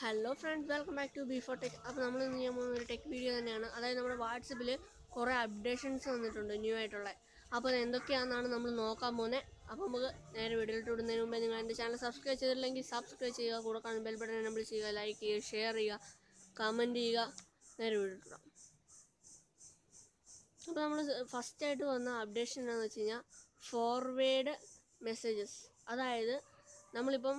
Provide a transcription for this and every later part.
Hello friends welcome back to before tech അപ്പോൾ നമ്മൾ ഇന്ന് ചെയ്യാൻ പോകുന്ന ഒരു ടെക് വീഡിയോ തന്നെയാണ് അതായത് നമ്മുടെ വാട്സപ്പിൽ കുറേ അപ്ഡേഷൻസ് വന്നിട്ടുണ്ട് ന്യൂ ആയിട്ടുള്ള അപ്പോൾ അത് എന്തൊക്കെയാണെന്നാണ് നമ്മൾ നോക്കാൻ പോകുന്നത് അപ്പോൾ നമുക്ക് നേരെ വീഡിയോയിലോട്ട് വിടുന്നതിന് മുമ്പേ നിങ്ങൾ എൻ്റെ ചാനൽ സബ്സ്ക്രൈബ് ചെയ്തിട്ടില്ലെങ്കിൽ സബ്സ്ക്രൈബ് ചെയ്യുക കൂടെ കാണുന്ന ബെൽ ബട്ടൺ എനബിൾ ചെയ്യുക ലൈക്ക് ചെയ്യുക ഷെയർ ചെയ്യുക കമൻറ്റ് ചെയ്യുക നേരെ വീഡിയോ അപ്പോൾ നമ്മൾ ഫസ്റ്റ് ആയിട്ട് വന്ന അപ്ഡേഷൻ എന്താണെന്ന് വെച്ച് കഴിഞ്ഞാൽ ഫോർവേഡ് മെസ്സേജസ് അതായത് നമ്മളിപ്പം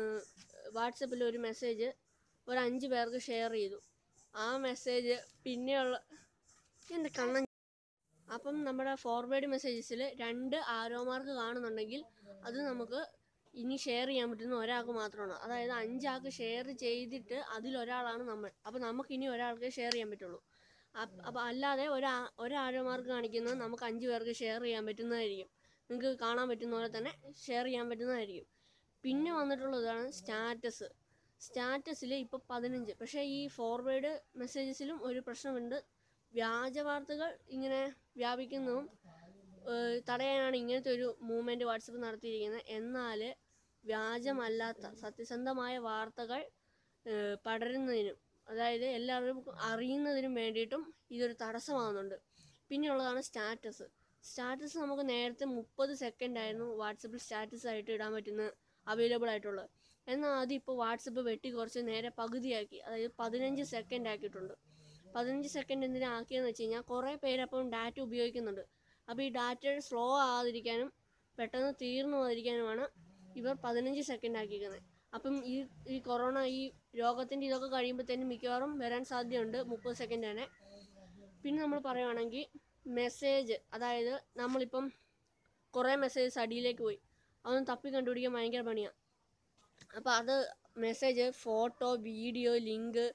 വാട്സപ്പിൽ ഒരു മെസ്സേജ് ഒരു അഞ്ച് പേർക്ക് ഷെയർ ചെയ്തു ആ മെസ്സേജ് പിന്നെയുള്ള എൻ്റെ കണ്ണൻ അപ്പം നമ്മുടെ ഫോർവേഡ് മെസ്സേജസിൽ രണ്ട് ആരോ മാർക്ക് കാണുന്നുണ്ടെങ്കിൽ അത് നമുക്ക് ഇനി ഷെയർ ചെയ്യാൻ പറ്റുന്ന ഒരാൾക്ക് മാത്രമാണ് അതായത് അഞ്ചാൾക്ക് ഷെയർ ചെയ്തിട്ട് അതിലൊരാളാണ് നമ്മൾ അപ്പോൾ നമുക്ക് ഇനി ഒരാൾക്ക് ഷെയർ ചെയ്യാൻ പറ്റുള്ളൂ അപ്പോൾ അല്ലാതെ ഒരാ ഒരാരോ മാർക്ക് കാണിക്കുന്നത് നമുക്ക് അഞ്ച് പേർക്ക് ഷെയർ ചെയ്യാൻ പറ്റുന്നതായിരിക്കും നിങ്ങൾക്ക് കാണാൻ പറ്റുന്ന പോലെ തന്നെ ഷെയർ ചെയ്യാൻ പറ്റുന്നതായിരിക്കും പിന്നെ വന്നിട്ടുള്ളതാണ് സ്റ്റാറ്റസ് സ്റ്റാറ്റസിൽ ഇപ്പോൾ പതിനഞ്ച് പക്ഷേ ഈ ഫോർവേഡ് മെസ്സേജസിലും ഒരു പ്രശ്നമുണ്ട് വ്യാജ വാർത്തകൾ ഇങ്ങനെ വ്യാപിക്കുന്നതും ഏഹ്, തടയാനാണ് ഇങ്ങനത്തെ ഒരു മൂവ്മെൻറ്റ് വാട്സപ്പ് നടത്തിയിരിക്കുന്നത് എന്നാൽ വ്യാജമല്ലാത്ത സത്യസന്ധമായ വാർത്തകൾ ഏഹ്, പടരുന്നതിനും അതായത് എല്ലാവരും അറിയുന്നതിനും വേണ്ടിയിട്ടും ഇതൊരു തടസ്സമാകുന്നുണ്ട് പിന്നെയുള്ളതാണ് സ്റ്റാറ്റസ് സ്റ്റാറ്റസ് നമുക്ക് നേരത്തെ മുപ്പത് സെക്കൻഡ് ആയിരുന്നു വാട്സപ്പിൽ സ്റ്റാറ്റസ് ആയിട്ട് ഇടാൻ പറ്റുന്ന അവൈലബിൾ ആയിട്ടുള്ളത് എന്നാൽ അതിപ്പോൾ വാട്സപ്പ് വെട്ടി കുറച്ച് നേരെ പകുതിയാക്കി അതായത് പതിനഞ്ച് സെക്കൻഡ് ആക്കിയിട്ടുണ്ട് പതിനഞ്ച് സെക്കൻഡ് എന്തിനാ ആക്കിയെന്ന് വെച്ച് കഴിഞ്ഞാൽ കുറേ പേര് അപ്പം ഡാറ്റ ഉപയോഗിക്കുന്നുണ്ട് അപ്പോൾ ഈ ഡാറ്റ സ്ലോ ആകാതിരിക്കാനും പെട്ടെന്ന് തീർന്നു പോകാതിരിക്കാനുമാണ് ഇവർ പതിനഞ്ച് സെക്കൻഡ് ആക്കിയിരിക്കുന്നത് അപ്പം ഈ ഈ കൊറോണ ഈ രോഗത്തിൻ്റെ ഇതൊക്കെ കഴിയുമ്പോഴത്തേനും മിക്കവാറും വരാൻ സാധ്യതയുണ്ട് മുപ്പത് സെക്കൻഡ് തന്നെ പിന്നെ നമ്മൾ പറയുവാണെങ്കിൽ മെസ്സേജ് അതായത് നമ്മളിപ്പം കുറേ മെസ്സേജസ് അടിയിലേക്ക് പോയി അതൊന്നും തപ്പി കണ്ടുപിടിക്കാൻ ഭയങ്കര പണിയാണ് അപ്പോൾ അത് message photo video link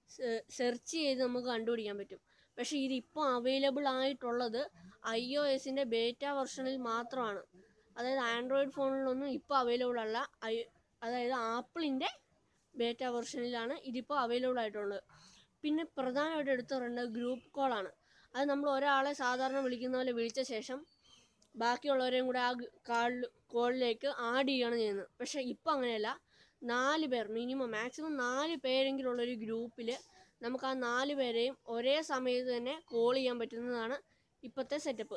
search ചെയ്ത് നമുക്ക് കണ്ടുപിടിക്കാൻ പറ്റും പക്ഷേ ഇതിപ്പോൾ അവൈലബിൾ ആയിട്ടുള്ളത് ഐ ഒ എസിൻ്റെ ബേറ്റ വെർഷനിൽ മാത്രമാണ് അതായത് ആൻഡ്രോയിഡ് ഫോണിലൊന്നും ഇപ്പോൾ അവൈലബിൾ അല്ല ഐ അതായത് ആപ്പിളിൻ്റെ ബേറ്റ വെർഷനിലാണ് ഇതിപ്പോൾ അവൈലബിൾ ആയിട്ടുള്ളത് പിന്നെ പ്രധാനമായിട്ട് എടുത്തു പറയേണ്ടത് ഗ്രൂപ്പ് കോളാണ് അത് നമ്മൾ ഒരാളെ സാധാരണ വിളിക്കുന്ന പോലെ വിളിച്ച ശേഷം ബാക്കിയുള്ളവരെയും കൂടെ ആ കാളിൽ കോളിലേക്ക് ആഡ് ചെയ്യുകയാണ് ചെയ്യുന്നത് പക്ഷേ ഇപ്പോൾ അങ്ങനെയല്ല നാല് പേർ മിനിമം മാക്സിമം നാല് പേരെങ്കിലും ഉള്ളൊരു ഗ്രൂപ്പിൽ നമുക്ക് ആ നാല് പേരെയും ഒരേ സമയത്ത് തന്നെ കോൾ ചെയ്യാൻ പറ്റുന്നതാണ് ഇപ്പോഴത്തെ സെറ്റപ്പ്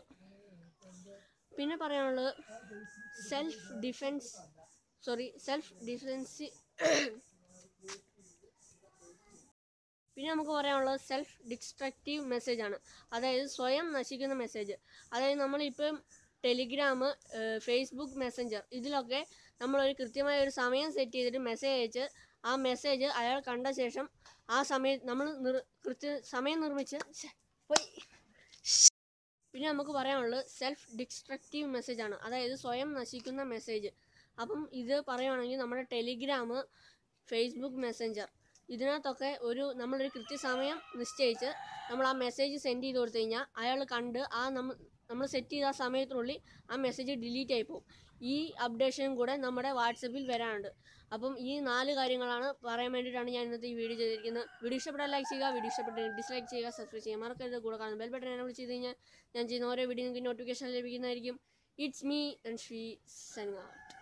പിന്നെ പറയാനുള്ളത് self defence sorry self defence പിന്നെ നമുക്ക് പറയാനുള്ളത് സെൽഫ് ഡിസ്ട്രക്റ്റീവ് മെസ്സേജ് ആണ് അതായത് സ്വയം നശിക്കുന്ന മെസ്സേജ് അതായത് നമ്മളിപ്പം ടെലിഗ്രാം ഫേസ്ബുക്ക് മെസ്സഞ്ചർ ഇതിലൊക്കെ നമ്മളൊരു കൃത്യമായ ഒരു സമയം സെറ്റ് ചെയ്തിട്ട് മെസ്സേജ് അയച്ച് ആ മെസ്സേജ് അയാൾ കണ്ട ശേഷം ആ സമയം നമ്മൾ നിർ കൃത്യ സമയം നിർമ്മിച്ച് ശ്ശെ, പോയി. പിന്നെ നമുക്ക് പറയാനുള്ളത് സെൽഫ് ഡിസ്ട്രക്റ്റീവ് മെസ്സേജ് ആണ് അതായത് സ്വയം നശിക്കുന്ന മെസ്സേജ് അപ്പം ഇത് പറയുവാണെങ്കിൽ നമ്മുടെ ടെലിഗ്രാം ഫേസ്ബുക്ക് മെസ്സഞ്ചർ ഇതിനകത്തൊക്കെ ഒരു നമ്മളൊരു കൃത്യസമയം നിശ്ചയിച്ച് നമ്മൾ ആ മെസ്സേജ് സെൻഡ് ചെയ്ത് കൊടുത്തു കഴിഞ്ഞാൽ അയാൾ കണ്ട് ആ നമ്മൾ നമ്മൾ സെറ്റ് ചെയ്ത ആ സമയത്തിനുള്ളിൽ ആ മെസ്സേജ് ഡിലീറ്റ് ആയി പോകും ഈ അപ്ഡേഷനും കൂടെ നമ്മുടെ വാട്സപ്പിൽ വരാനുണ്ട് അപ്പം ഈ നാല് കാര്യങ്ങളാണ് പറയാൻ വേണ്ടിയിട്ടാണ് ഞാൻ ഇന്നത്തെ ഈ വീഡിയോ ചെയ്തിരിക്കുന്നത് വീഡിയോ ഇഷ്ടപ്പെട്ടാൽ ലൈക്ക് ചെയ്യുക വീഡിയോ ഇഷ്ടപ്പെട്ട് ഡിസ്ലൈക്ക് ചെയ്യുക സബ്സ്ക്രൈബ് ചെയ്യുക മറക്കരുത് കൂടെ കാണും ബെൽ ബട്ടൺ എന്നെ ചെയ്ത് കഴിഞ്ഞാൽ ഞാൻ ചെയ്യുന്ന ഓരോ വീഡിയോ നിങ്ങൾക്ക് നോട്ടിഫിക്കേഷൻ ലഭിക്കുന്നതായിരിക്കും it's me and she signing out